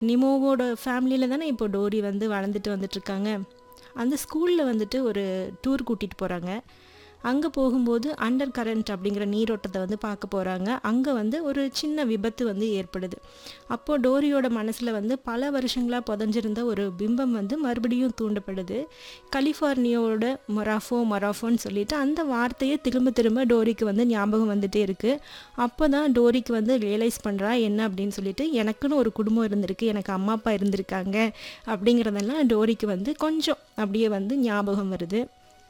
நிமோவோட ஃபேமிலியில் தானே இப்போ டோரி வந்து வளர்ந்துட்டு வந்துட்டுருக்காங்க அந்த ஸ்கூலில் வந்துட்டு ஒரு டூர் கூட்டிகிட்டு போகிறாங்க அங்கே போகும்போது அண்டர் கரண்ட் அப்படிங்கிற நீரோட்டத்தை வந்து பார்க்க போகிறாங்க அங்கே வந்து ஒரு சின்ன விபத்து வந்து ஏற்படுது அப்போது டோரியோட மனசில் வந்து பல வருஷங்களாக புதஞ்சிருந்த ஒரு பிம்பம் வந்து மறுபடியும் தூண்டப்படுது கலிஃபோர்னியாவோட மொராஃபோ மொராஃபோன்னு சொல்லிட்டு அந்த வார்த்தையே திரும்ப திரும்ப டோரிக்கு வந்து ஞாபகம் வந்துட்டே இருக்குது அப்போ தான் டோரிக்கு வந்து ரியலைஸ் பண்ணுறா என்ன அப்படின்னு சொல்லிட்டு எனக்குன்னு ஒரு குடும்பம் இருந்திருக்கு எனக்கு அம்மா அப்பா இருந்திருக்காங்க அப்படிங்கிறதெல்லாம் டோரிக்கு வந்து கொஞ்சம் அப்படியே வந்து ஞாபகம் வருது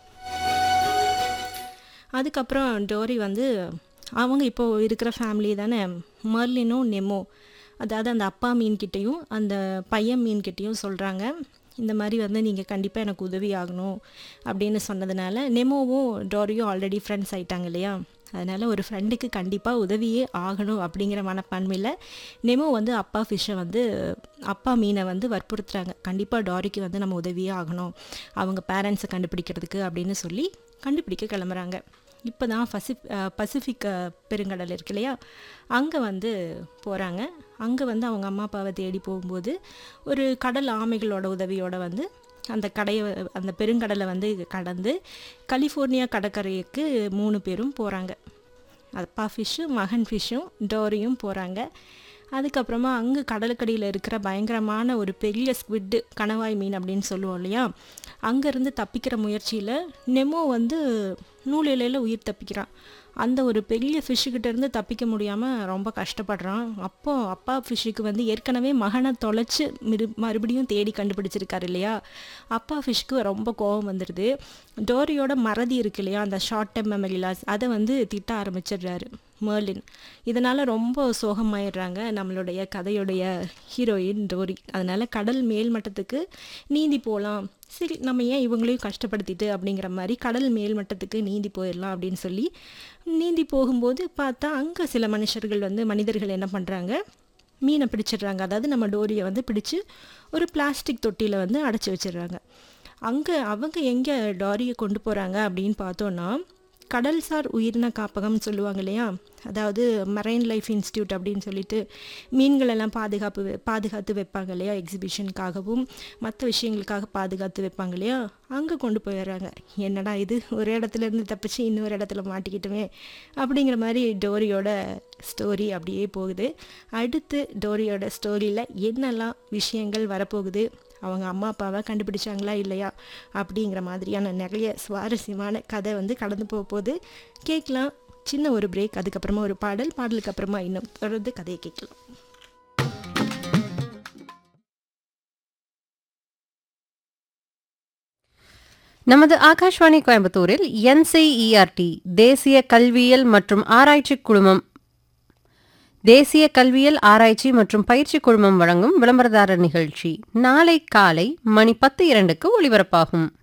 அதுக்கப்புறம் டோரி வந்து அவங்க இப்போ இருக்கிற ஃபேமிலி தானே மர்லினும் நெமோ அதாவது அந்த அப்பா மீன்கிட்டையும் அந்த பையன் மீன்கிட்டையும் சொல்கிறாங்க இந்த மாதிரி வந்து நீங்கள் கண்டிப்பாக எனக்கு உதவி ஆகணும் அப்படின்னு சொன்னதுனால நெமோவும் டோரியும் ஆல்ரெடி ஃப்ரெண்ட்ஸ் ஆயிட்டாங்க இல்லையா அதனால் ஒரு ஃப்ரெண்டுக்கு கண்டிப்பாக உதவியே ஆகணும் அப்படிங்கிற மனப்பான்மையில் நெமோ வந்து அப்பா ஃபிஷ்ஷை வந்து அப்பா மீனை வந்து வற்புறுத்துறாங்க கண்டிப்பாக டாரிக்கு வந்து நம்ம உதவியே ஆகணும் அவங்க பேரண்ட்ஸை கண்டுபிடிக்கிறதுக்கு அப்படின்னு சொல்லி கண்டுபிடிக்க கிளம்புறாங்க இப்போ தான் பசிப் பசிபிக் பெருங்கடல் இருக்கு இல்லையா அங்கே வந்து போகிறாங்க அங்கே வந்து அவங்க அம்மா அப்பாவை தேடி போகும்போது ஒரு கடல் ஆமைகளோட உதவியோட வந்து அந்த கடையை அந்த பெருங்கடலை வந்து கடந்து கலிஃபோர்னியா கடற்கரைக்கு மூணு பேரும் போகிறாங்க அப்பா ஃபிஷ்ஷும் மகன் ஃபிஷ்ஷும் டோரியும் போகிறாங்க அதுக்கப்புறமா அங்கே கடலுக்கடியில் இருக்கிற பயங்கரமான ஒரு பெரிய ஸ்குவிட்டு கணவாய் மீன் அப்படின்னு சொல்லுவோம் இல்லையா அங்கேருந்து தப்பிக்கிற முயற்சியில் நெமோ வந்து நூல் இலையில் உயிர் தப்பிக்கிறான் அந்த ஒரு பெரிய ஃபிஷ்ஷுக்கிட்ட இருந்து தப்பிக்க முடியாமல் ரொம்ப கஷ்டப்படுறான் அப்போது அப்பா ஃபிஷ்ஷுக்கு வந்து ஏற்கனவே மகனை தொலைச்சி மிரு மறுபடியும் தேடி கண்டுபிடிச்சிருக்காரு இல்லையா அப்பா ஃபிஷ்க்கு ரொம்ப கோபம் வந்துடுது டோரியோட மறதி இருக்கு இல்லையா அந்த ஷார்ட் டைம் மெமரி லாஸ் அதை வந்து திட்ட ஆரம்பிச்சிடுறாரு மேர்லின் இதனால் ரொம்ப சோகமாயிடுறாங்க நம்மளுடைய கதையுடைய ஹீரோயின் டோரி அதனால் கடல் மேல் மட்டத்துக்கு நீந்தி போகலாம் சரி நம்ம ஏன் இவங்களையும் கஷ்டப்படுத்திட்டு அப்படிங்கிற மாதிரி கடல் மேல் மட்டத்துக்கு நீந்தி போயிடலாம் அப்படின்னு சொல்லி நீந்தி போகும்போது பார்த்தா அங்கே சில மனுஷர்கள் வந்து மனிதர்கள் என்ன பண்ணுறாங்க மீனை பிடிச்சிடுறாங்க அதாவது நம்ம டோரியை வந்து பிடிச்சி ஒரு பிளாஸ்டிக் தொட்டியில் வந்து அடைச்சி வச்சிடுறாங்க அங்கே அவங்க எங்கே டாரியை கொண்டு போகிறாங்க அப்படின்னு பார்த்தோன்னா கடல்சார் உயிரின காப்பகம்னு சொல்லுவாங்க இல்லையா அதாவது மரைன் லைஃப் இன்ஸ்டியூட் அப்படின்னு சொல்லிட்டு மீன்களெல்லாம் பாதுகாப்பு பாதுகாத்து வைப்பாங்க இல்லையா எக்ஸிபிஷனுக்காகவும் மற்ற விஷயங்களுக்காக பாதுகாத்து வைப்பாங்க இல்லையா அங்கே கொண்டு போயிடுறாங்க என்னடா இது ஒரு இடத்துல இருந்து தப்பிச்சு இன்னொரு இடத்துல மாட்டிக்கிட்டுமே அப்படிங்கிற மாதிரி டோரியோட ஸ்டோரி அப்படியே போகுது அடுத்து டோரியோட ஸ்டோரியில் என்னெல்லாம் விஷயங்கள் வரப்போகுது அவங்க அம்மா அப்பாவை கண்டுபிடிச்சாங்களா இல்லையா அப்படிங்கிற மாதிரியான நிறைய சுவாரஸ்யமான கதை வந்து கடந்து போக போகுது கேட்கலாம் சின்ன ஒரு பிரேக் அதுக்கப்புறமா ஒரு பாடல் பாடலுக்கு அப்புறமா இன்னும் தொடர்ந்து கதையை கேட்கலாம் நமது ஆகாஷ்வாணி கோயம்புத்தூரில் என்சிஇஆர்டி தேசிய கல்வியியல் மற்றும் ஆராய்ச்சி குழுமம் தேசிய கல்வியல் ஆராய்ச்சி மற்றும் பயிற்சி குழுமம் வழங்கும் விளம்பரதாரர் நிகழ்ச்சி நாளை காலை மணி பத்து இரண்டுக்கு ஒளிபரப்பாகும்